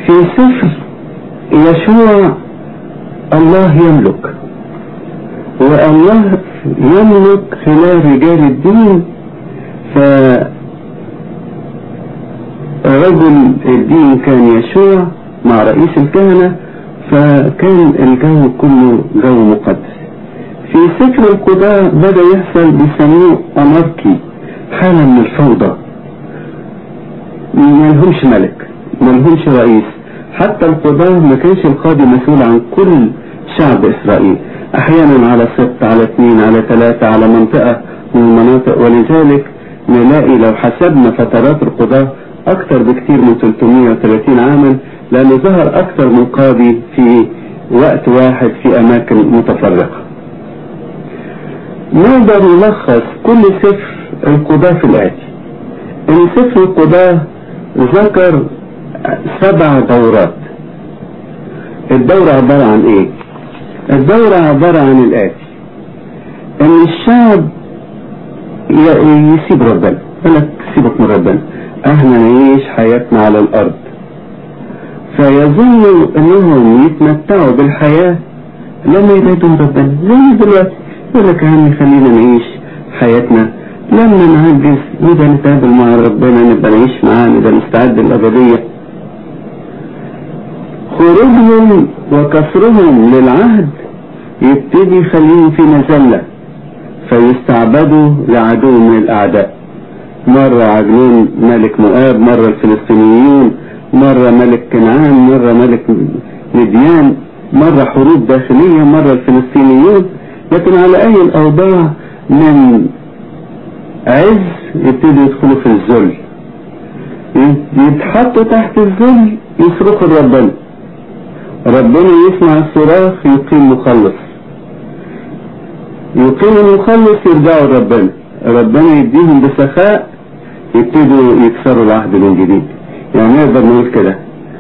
في سفر يشوع الله يملك والله يملك خلال رجال الدين فرجل الدين كان يشوع مع رئيس الكهنة فكان الجو كله جو مقدس في سفر القضاء بدأ يحصل بيسموه أناركي حالة من الفوضى ما لهمش ملك ما لهمش رئيس حتى القضاة ما كانش القاضي مسؤول عن كل شعب إسرائيل أحيانا على ست على اثنين على ثلاثة على منطقة من المناطق ولذلك نلاقي لو حسبنا فترات القضاة أكثر بكثير من 330 عاما لأنه ظهر أكثر من قاضي في وقت واحد في أماكن متفرقة نقدر نلخص كل سفر القضاة في الآتي إن سفر القضاة ذكر سبع دورات الدورة عبارة عن إيه؟ الدورة عبارة عن الآتي إن الشعب يسيب ربنا يقول لك سيبك من ربنا احنا نعيش حياتنا على الارض فيظنوا انهم يتمتعوا بالحياة لما يبعدوا من ربنا زي دلوقتي يقول لك يا عمي خلينا نعيش حياتنا لما نعجز نبقى نتقابل مع ربنا نبقى نعيش معاه نبقى نستعد للأبدية خروجهم وكسرهم للعهد يبتدي يخليهم في مذلة فيستعبدوا لعدو من الأعداء مرة عجلون ملك مؤاب مرة الفلسطينيون مرة ملك كنعان مرة ملك مديان مرة حروب داخلية مرة الفلسطينيون لكن على أي الأوضاع من عز يبتدوا يدخلوا في الذل يتحطوا تحت الذل يصرخوا لربنا ربنا يسمع الصراخ يقيم مخلص يقيم المخلص يرجعوا لربنا ربنا يديهم بسخاء يبتدوا يكسروا العهد من جديد يعني نقدر نقول كده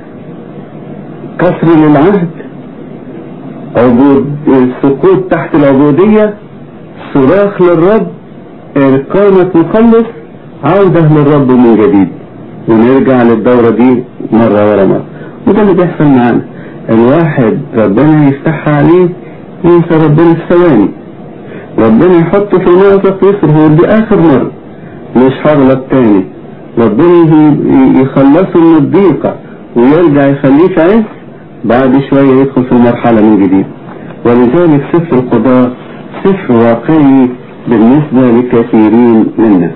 كسر للعهد عبود السقوط تحت العبودية صراخ للرب إقامة مخلص عودة للرب من جديد ونرجع للدورة دي مرة ورا مرة وده اللي بيحصل معانا الواحد ربنا يفتحها عليه ينسى ربنا في ثواني ربنا يحطه في مأزق يصرف هو دي آخر مرة مش هغلط تاني ربنا يخلصه من الضيقة ويرجع يخليه في عز بعد شوية يدخل في المرحلة من جديد ولذلك سفر القضاء سفر واقعي بالنسبة لكثيرين منا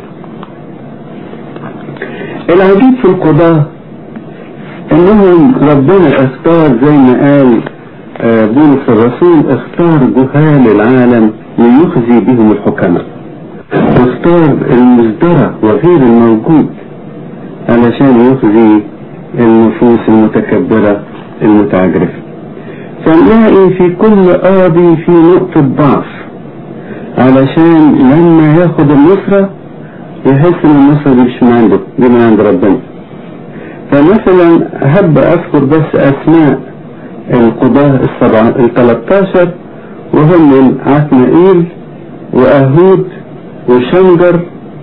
العجيب في القضاء انهم ربنا اختار زي ما قال بولس الرسول اختار جهال العالم ليخزي بهم الحكماء واختار المزدرع وغير الموجود علشان يخزي النفوس المتكبرة المتعجرفة فنلاقي في كل قاضي في نقطة ضعف علشان لما ياخد النصرة يحس ان النصرة دي مش من عنده دي من عند ربنا فمثلا هب اذكر بس اسماء القضاة السبعة الثلاثة وهم عثمائيل وأهود وشنجر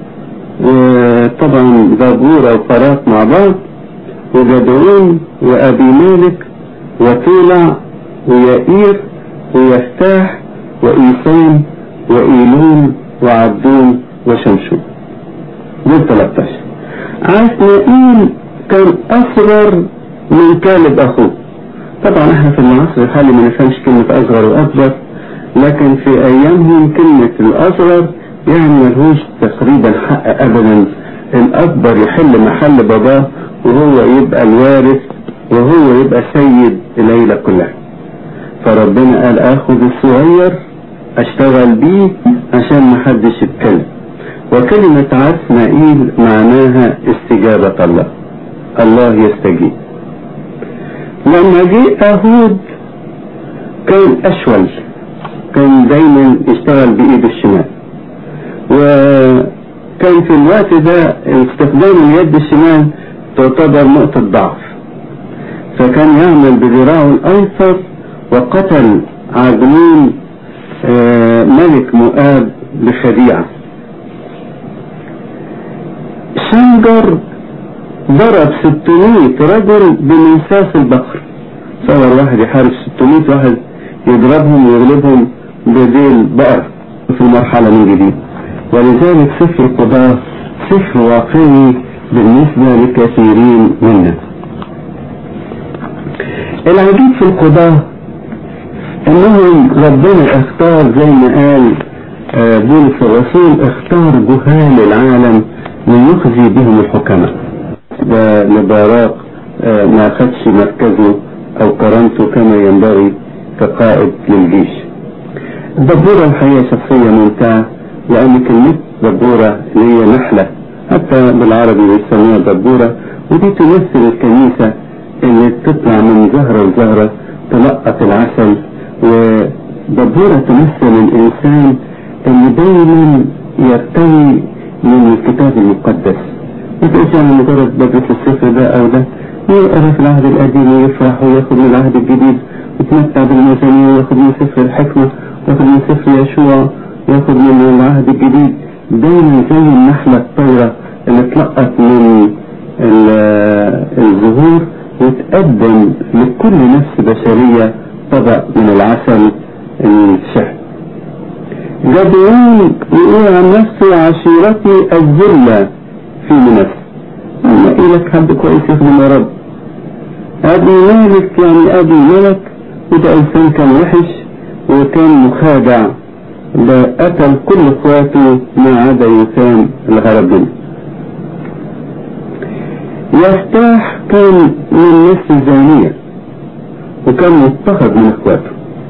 وطبعا زبور أو فراق مع بعض وجدعون وأبي مالك وطولع ويائير ويفتاح وإيسان وإيلون وعبدون وشمشون دول 13 عثمائيل كان أصغر من كالب أخوه طبعا احنا في العصر الحالي ما نفهمش كلمة أصغر وأكبر لكن في أيامهم كلمة الأصغر يعني ملهوش تقريبا حق أبدا الأكبر يحل محل باباه وهو يبقى الوارث وهو يبقى سيد العيلة كلها فربنا قال آخذ الصغير أشتغل بيه عشان محدش يتكلم وكلمة عثمائيل معناها استجابة الله الله يستجيب لما جه أهود كان أشول كان دايما يشتغل بإيده الشمال وكان في الوقت ده استخدام اليد الشمال تعتبر نقطة ضعف فكان يعمل بذراعه الأيسر وقتل عجلون ملك مؤاب بخديعة شنجر ضرب 600 رجل بمنساس البقر صور واحد يحارب 600 واحد يضربهم ويغلبهم بديل بقر في المرحلة من جديد ولذلك سفر القضاء سفر واقعي بالنسبة لكثيرين منا العجيب في القضاء انهم ربنا اختار زي ما قال آه، بولس الرسول اختار جهال العالم ليخزي بهم الحكماء ده لباراق آه، ما اخدش مركزه او كرامته كما ينبغي كقائد للجيش الدبورة الحقيقة شخصية ممتعة لأن كلمة دبورة اللي هي نحلة حتى بالعربي بيسموها دبورة ودي تمثل الكنيسة اللي بتطلع من زهرة لزهرة تلقط العسل ودبورة تمثل الإنسان اللي دايما يرتوي من الكتاب المقدس ما تقولش أنا مجرد بدرس السفر ده أو ده يقرا في العهد القديم ويفرح وياخد من العهد الجديد يتمتع بالميزانية وياخد من سفر الحكمة وياخد من سفر يشوع وياخد من العهد الجديد دايما زي النحلة الطايرة اللي تلقط من ال- الزهور وتقدم لكل نفس بشرية طبق من العسل الشهد جدعون يقول عن نفسه عشيرتي الذلة في نفسي أنا إلك حد كويس يخدم يا رب أبي مالك يعني أبي ملك وده إنسان كان وحش وكان مخادع ده قتل كل إخواته ما عدا يسام اللي هرب منه يفتاح كان من نفس الزانية وكان مضطهد من إخواته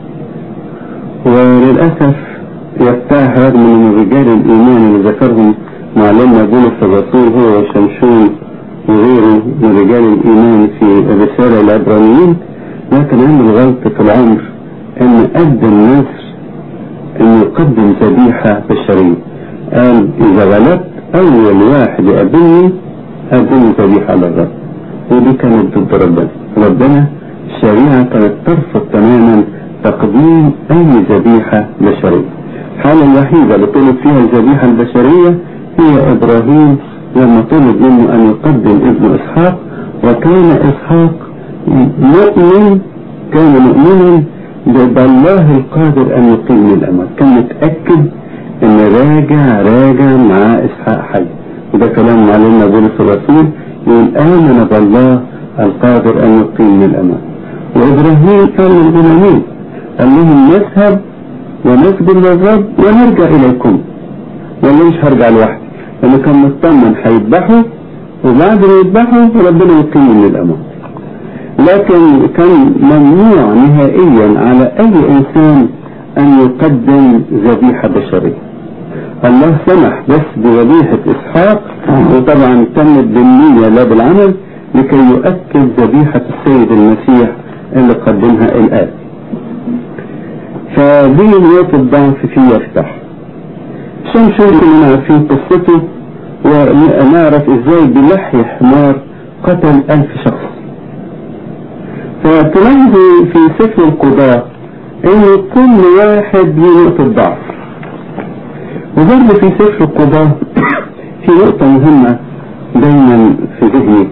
وللأسف يفتاح رغم من رجال الإيمان اللي ذكرهم معلمنا بولس الرسول هو وشمشون وغيره من رجال الإيمان في الرسالة العبرانيين لكن عمل غلطة العمر أن قدم نصر أن يقدم ذبيحة بشرية قال إذا غلبت أول واحد يقابلني أقدم ذبيحة للرب ودي كانت ضد ربنا ربنا الشريعة كانت ترفض تماما تقديم أي ذبيحة بشرية الحالة الوحيدة اللي طلب فيها الذبيحة البشرية هي إبراهيم لما طلب منه أن يقدم ابن إسحاق وكان إسحاق مؤمن كان مؤمنا بالله القادر أن يقيم الأمر كان متأكد أن راجع راجع مع إسحاق حي وده كلام معلمنا بولس الرسول يقول آمن بالله القادر أن يقيم الأمر وإبراهيم كان من الغلامين قال لهم نذهب ونسجد للرب ونرجع إليكم ولا مش هرجع لوحدي لأنه كان مطمن هيذبحوا وبعد ما يذبحوا ربنا يقيم من الأمر لكن كان ممنوع نهائيا على أي إنسان أن يقدم ذبيحة بشرية الله سمح بس بذبيحة إسحاق وطبعا تمت بالنية لا بالعمل لكي يؤكد ذبيحة السيد المسيح اللي قدمها الآن فدي نقطة ضعف في يفتح شمشون كلنا عارفين قصته ونعرف ازاي بلحي حمار قتل ألف شخص فتلاحظوا في سفر القضاء ان كل واحد له نقطة ضعف وبرضه في سفر القضاء في نقطة مهمة دايما في ذهني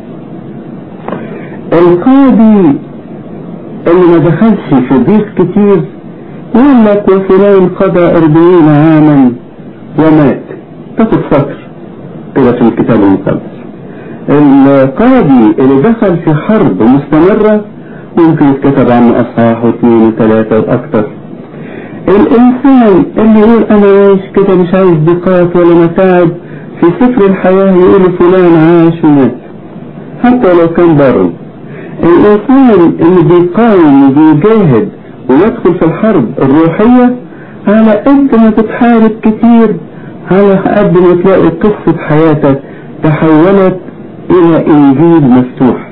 القاضي اللي ما دخلش في ضيق كتير يقول لك وفلان قضى أربعين عاما ومات تاخد سطر كده في الكتاب المقدس القاضي اللي دخل في حرب مستمرة ممكن يتكتب عنه أصحاح واثنين وثلاثة وأكثر الإنسان اللي يقول أنا عايش كده مش عايز ضيقات ولا متاعب في سفر الحياة يقول فلان عاش ومات حتى لو كان بره الإنسان اللي بيقاوم وبيجاهد ويدخل في الحرب الروحية على قد ما تتحارب كتير على قد ما تلاقي قصة حياتك تحولت إلى إنجيل مفتوح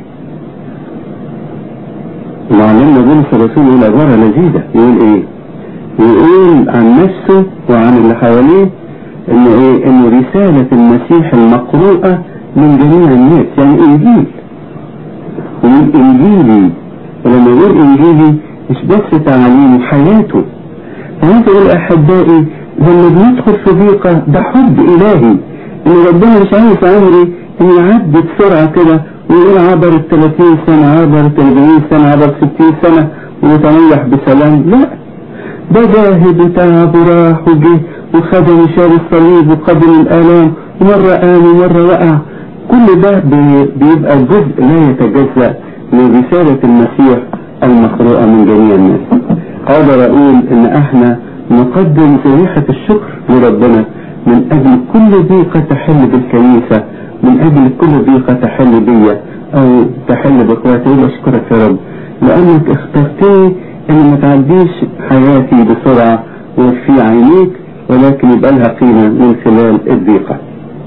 معلمنا بولس الرسول يقول عبارة لذيذة يقول إيه؟ يقول عن نفسه وعن اللي حواليه إنه إيه؟ إنه رسالة المسيح المقروءة من جميع الناس يعني إنجيل ومن إنجيلي ولما يقول إنجيلي مش بس تعاليم حياته فهذا يقول أحبائي لما بندخل في ضيقة ده حب إلهي إن ربنا مش عايز عمري يعدي بسرعة كده ويقول عبر ال 30 سنة عبر ال 40 سنة عبر 60 سنة ويتريح بسلام لا ده جاهد وتعب وراح وجه وخدم وشال الصليب وقبل الآلام ومرة قام ومرة وقع كل ده بي- بيبقى جزء لا يتجزأ من رسالة المسيح المقروءة من جميع الناس أقدر أقول إن إحنا نقدم ذبيحة الشكر لربنا من أجل كل ضيقة تحل بالكنيسة من أجل كل ضيقة تحل بيا أو تحل بإخواتي أقول أشكرك يا رب لأنك اخترتني إن ما تعديش حياتي بسرعة وفي عينيك ولكن يبقى لها قيمة من خلال الضيقة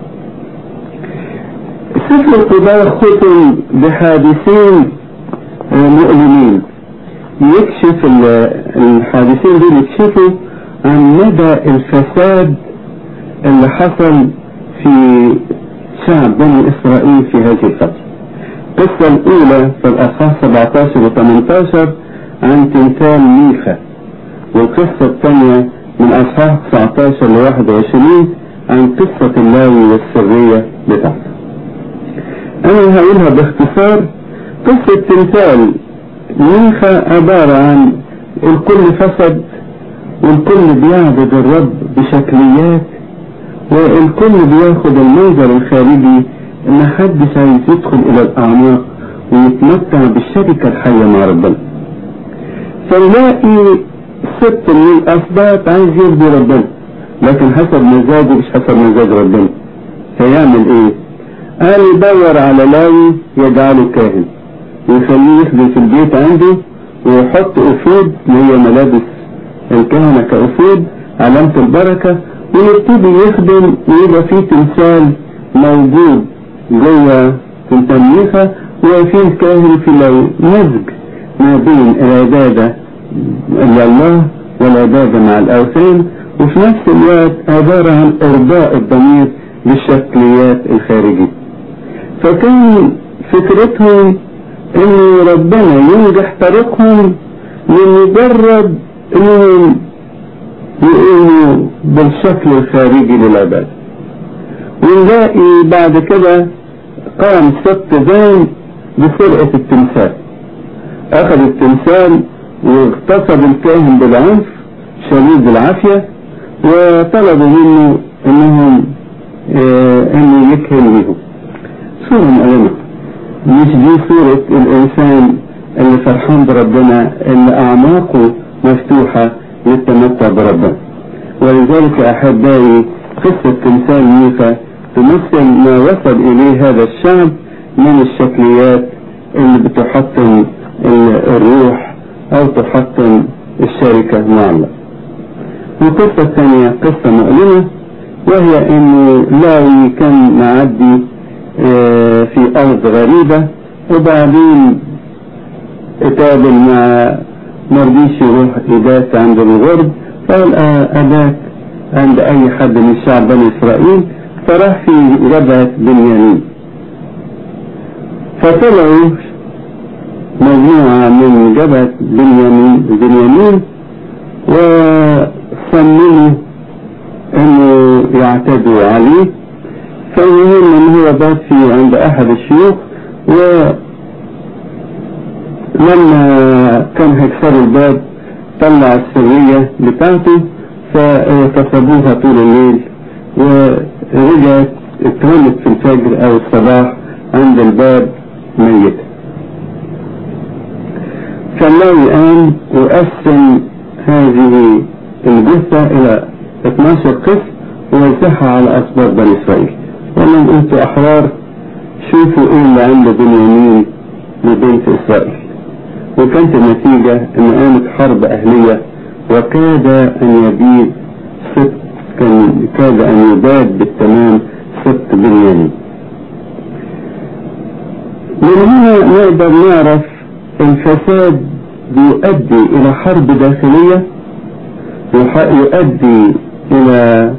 سفر القضاء ختم بحادثين آه، مؤلمين يكشف ال- الحادثين دول يكشفوا عن مدى الفساد اللي حصل في شعب بني إسرائيل في هذه الفترة القصة الأولى في الأصحاح 17 و 18 عن تمثال ميخا والقصة الثانية من أصحاح 19 ل 21 عن قصة اللاوي والسرية بتاعته أنا هقولها باختصار قصة تمثال ميخا عبارة عن الكل فسد والكل بيعبد الرب بشكليات والكل بياخد المنظر الخارجي ان محدش عايز يدخل الى الاعماق ويتمتع بالشركة الحية مع ربنا فنلاقي ست من الاسباب عايز يرضي ربنا لكن حسب مزاجه مش حسب مزاج ربنا فيعمل ايه قال يدور على لاوي يجعله كاهن ويخليه يخدم في البيت عنده ويحط أفود اللي هي ملابس الكهنة كأفود علامة البركة ويبتدي يخدم ويبقى فيه تمثال موجود جوه تمثال ميخا وفيه الكاهن في لو مزج ما بين العبادة لله والعبادة مع الأوثان وفي نفس الوقت عبارة عن إرضاء الضمير بالشكليات الخارجية فكان فكرتهم ان ربنا ينجح طريقهم لمجرد انهم يقوموا بالشكل الخارجي للعبادة ونلاقي بعد كده قام سبت زين بسرقة التمثال اخذ التمثال واغتصب الكاهن بالعنف شديد بالعافية وطلبوا منه انهم آه انه يكهن بيهم صورة مؤلمة مش دي صورة الإنسان اللي فرحان بربنا اللي أعماقه مفتوحة للتمتع بربنا ولذلك أحبائي قصة تمثال ميخا تمثل ما وصل إليه هذا الشعب من الشكليات اللي بتحطم ال- الروح أو تحطم الشركة مع الله والقصة الثانية قصة مؤلمة وهي انه لاوي كان معدي آه، في ارض غريبة وبعدين اتقابل مع مرضيش يروح يبات عند الغرب فقال آه، ابات عند اي حد من شعب بني اسرائيل فراح في جبهة بنيامين فطلعوا مجموعة من جبهة بنيامين بنيامين وصمموا انه يعتدوا عليه فالمهم ان هو بات في عند احد الشيوخ ولما كان هيكسروا الباب طلع السرية بتاعته فكسبوها طول الليل ورجعت اترمت في الفجر او الصباح عند الباب ميتة فالله قام وقسم هذه الجثة الى 12 قسم ووزعها على اسباط بني اسرائيل وقال لهم انتوا احرار شوفوا ايه اللي عند بنيامين لبنت اسرائيل وكانت النتيجة ان قامت حرب اهلية وكاد ان يبيد سبت كان كاد ان يباد بالتمام سبت بنيامين من هنا نقدر نعرف الفساد بيؤدي الى حرب داخلية يح- يؤدي الى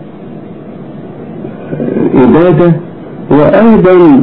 إبادة وأيضا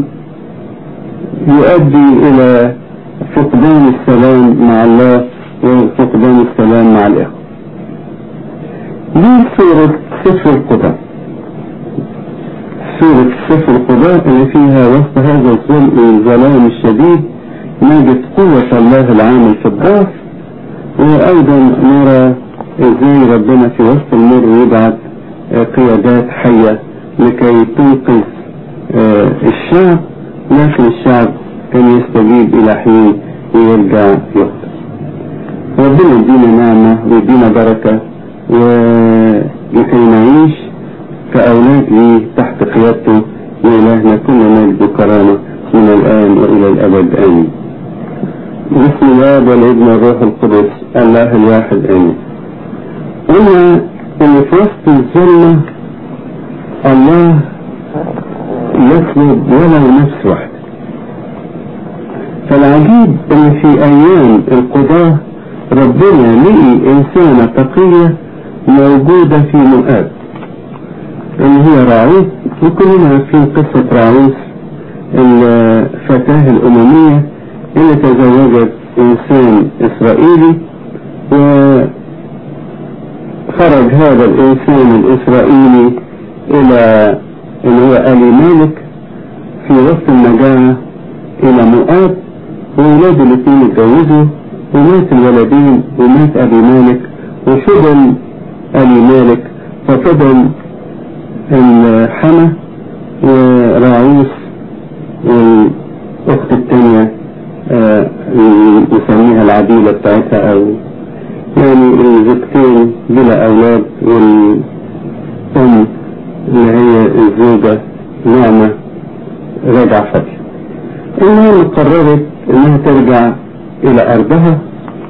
يؤدي إلى فقدان السلام مع الله وفقدان السلام مع الإخوة دي سورة سفر القدر سورة سفر القضاء اللي فيها وسط هذا الظلم الظلام الشديد نجد قوة الله العامل في الضعف وأيضا نرى ازاي ربنا في وسط المر يبعث قيادات حية لكي تنقذ الشعب لكن الشعب كان يستجيب إلى حين ويرجع يقتل ربنا يدينا نعمة ويدينا بركة ولكي نعيش كأولاد ليه تحت قيادته لإلهنا كل مجد وكرامة من الآن وإلى الأبد آمين بسم الله والابن والروح القدس الله الواحد آمين قلنا إن في وسط الظلمة الله يطلب ولو نفس واحدة فالعجيب إن في أيام القضاة ربنا لقي إنسانة تقية موجودة في مؤاب اللي هي راعوث وكلنا عارفين قصة راعوث الفتاة الأممية اللي تزوجت إنسان إسرائيلي وخرج هذا الإنسان الإسرائيلي إلى اللي هو آل مالك في وسط المجاعة إلى مؤاب وولاده الاثنين اتجوزوا ومات الولدين ومات أبي مالك وفضل آل مالك ففضل الحمى وراعوس والأخت التانية نسميها العديلة بتاعتها أو يعني الزوجتين بلا أولاد والأم اللي هي الزوجة نعمة راجعة فاضية المهم قررت إنها ترجع إلى أرضها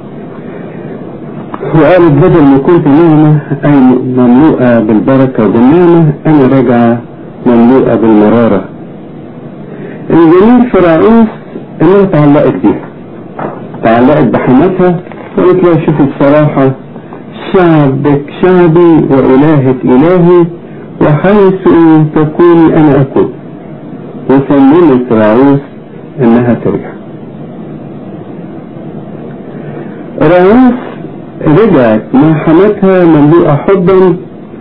وقالت بدل ما كنت نعمة أي مملوءة بالبركة وبالنعمة أنا راجعة مملوءة بالمرارة الجميل في رئيس إنها تعلقت بيها تعلقت بحماتها وقالت لها شوفي بصراحة شعبك شعبي وإلهك إلهي وحيث تكوني أنا أكون وسلمت راعوس إنها ترجع راعوس رجعت مع حماتها مملوءة حبا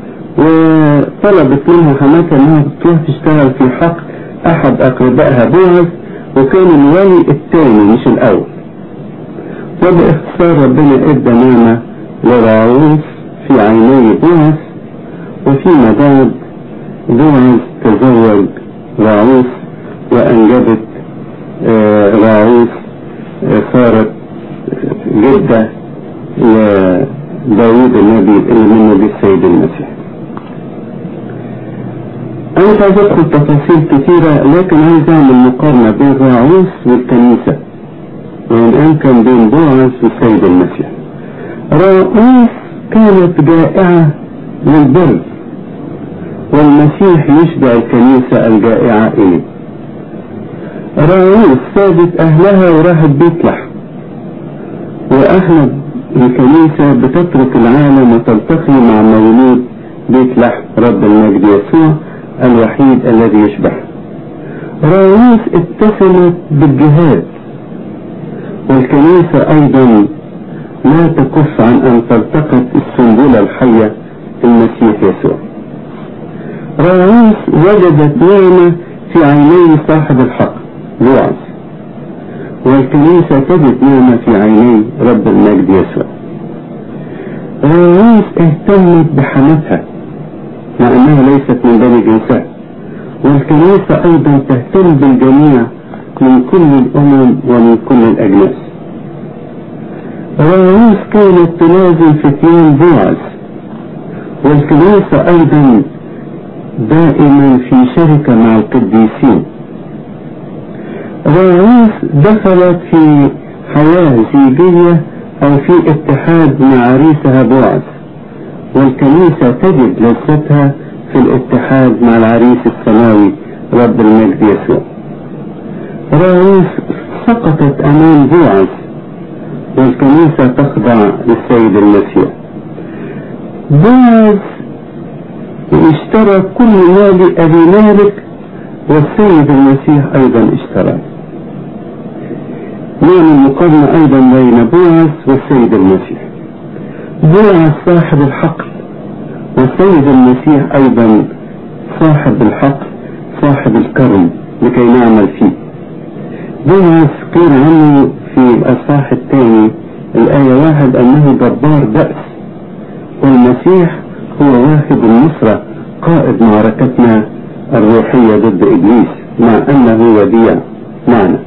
وطلبت منها حماتها انها تروح تشتغل في حق احد اقربائها بوعز وكان الولي الثاني مش الاول وباختصار ربنا ادى نعمة لراعوس في عيني بوعز وفيما بعد بوعز تزوج راعوس وانجبت آه راعوس آه صارت جدة وداود النبي اللي من نبي السيد المسيح أنا مش عايز أدخل تفاصيل كثيرة لكن عايز أعمل مقارنة بين راعوس والكنيسة وإن أمكن بين بوعز والسيد المسيح راعوس كانت جائعة للبر والمسيح يشبع الكنيسة الجائعة إليه راعوس سابت أهلها وراحت بيت لحم وأهل الكنيسة بتترك العالم وتلتقي مع مولود بيت لحم رب المجد يسوع الوحيد الذي يشبه راويس اتسمت بالجهاد والكنيسة أيضا لا تكف عن أن تلتقط السنبلة الحية المسيح يسوع راويس وجدت نعمة في عيني صاحب الحق بوعز والكنيسة تجد نعمة في عيني رب المجد يسوع راويس اهتمت بحماتها مع انها ليست من بني جنسها والكنيسة ايضا تهتم بالجميع من كل الامم ومن كل الاجناس راويس كانت تلازم فتيان بوعز والكنيسة ايضا دائما في شركة مع القديسين راعوس دخلت في حياة زيجية أو في اتحاد مع عريسها بوعز والكنيسة تجد لذتها في الاتحاد مع العريس السماوي رب المجد يسوع راعوس سقطت أمام بوعز والكنيسة تخضع للسيد المسيح بوعز اشترى كل مال أبي مالك والسيد المسيح أيضا اشترى نعمل مقارنة أيضا بين بوعز والسيد المسيح بوعز صاحب الحق والسيد المسيح أيضا صاحب الحق صاحب الكرم لكي نعمل فيه بولس قيل عنه في الأصحاح الثاني الآية واحد أنه جبار بأس والمسيح هو واحد النصرة قائد معركتنا الروحية ضد إبليس مع أنه وديع معنا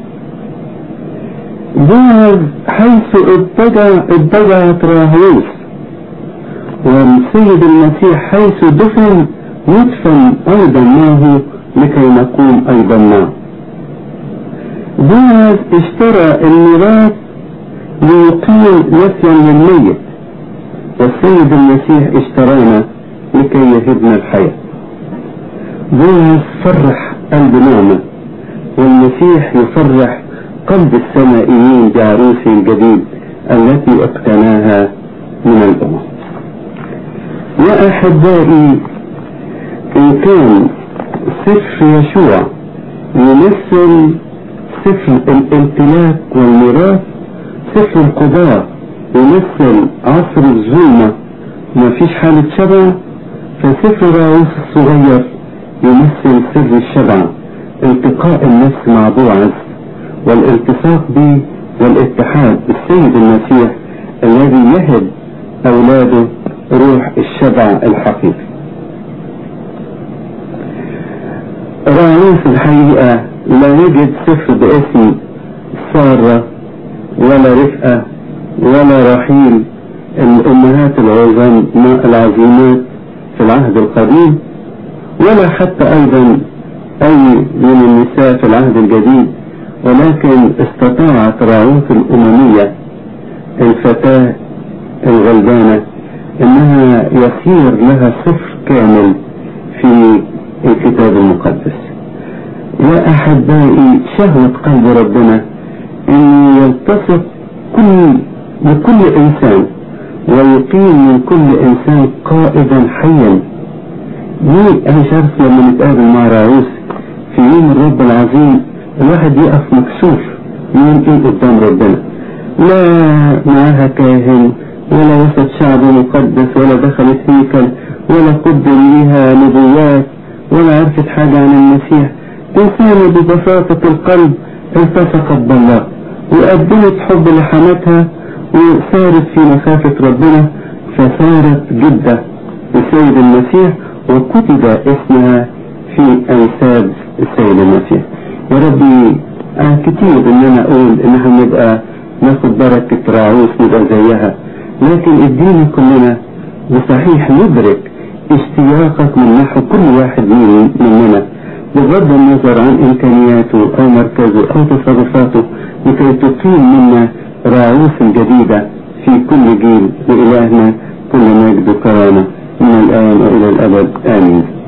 بوعز حيث اتجه اتجهت راهوس والسيد المسيح حيث دفن يدفن أيضا معه لكي نقوم أيضا معه بوعز اشترى الميراث ليقيم نسيا للميت والسيد المسيح اشترانا لكي يهبنا الحياة بوعز فرح قلب نعمة والمسيح يفرح قلب السمائيين بعروس جديد التي اقتناها من الأمم يا أحبائي إن كان سفر يشوع يمثل سفر الامتلاك والميراث سفر القضاء يمثل عصر الظلمة ما فيش حالة شبع فسفر راوس الصغير يمثل سر الشبع التقاء النفس مع بوعز والالتصاق به والاتحاد بالسيد المسيح الذي يهب أولاده روح الشبع الحقيقي راوس الحقيقة لا يوجد سفر باسم سارة ولا رفقة ولا رحيل الأمهات العظام العظيمات في العهد القديم ولا حتى أيضا أي من النساء في العهد الجديد ولكن استطاعت راعوث الأممية الفتاة الغلبانة انها يصير لها صفر كامل في الكتاب المقدس يا احبائي شهوة قلب ربنا ان يلتصق كل بكل انسان ويقيم من كل انسان قائدا حيا ليه انا شايف لما نتقابل مع راعوس في يوم الرب العظيم الواحد يقف مكسوف يقول ايه قدام ربنا لا معاها كاهن ولا وسط شعب مقدس ولا دخلت هيكل ولا قدم ليها نبوات ولا عرفت حاجة عن المسيح إنسانة ببساطة القلب التصقت بالله وقدمت حب لحماتها وسارت في مخافة ربنا فصارت جدة للسيد المسيح وكتب اسمها في أنساب السيد المسيح يا ربي أنا كتير إن أنا أقول إن احنا نبقى ناخد بركة راعوس نبقى زيها لكن ادينا كلنا بصحيح ندرك اشتياقك من نحو كل واحد من مننا بغض النظر عن امكانياته او مركزه او تصرفاته لكي تقيم منا راعوس الجديدة في كل جيل لإلهنا كل مجد وكرامة من الآن وإلى الأبد آمين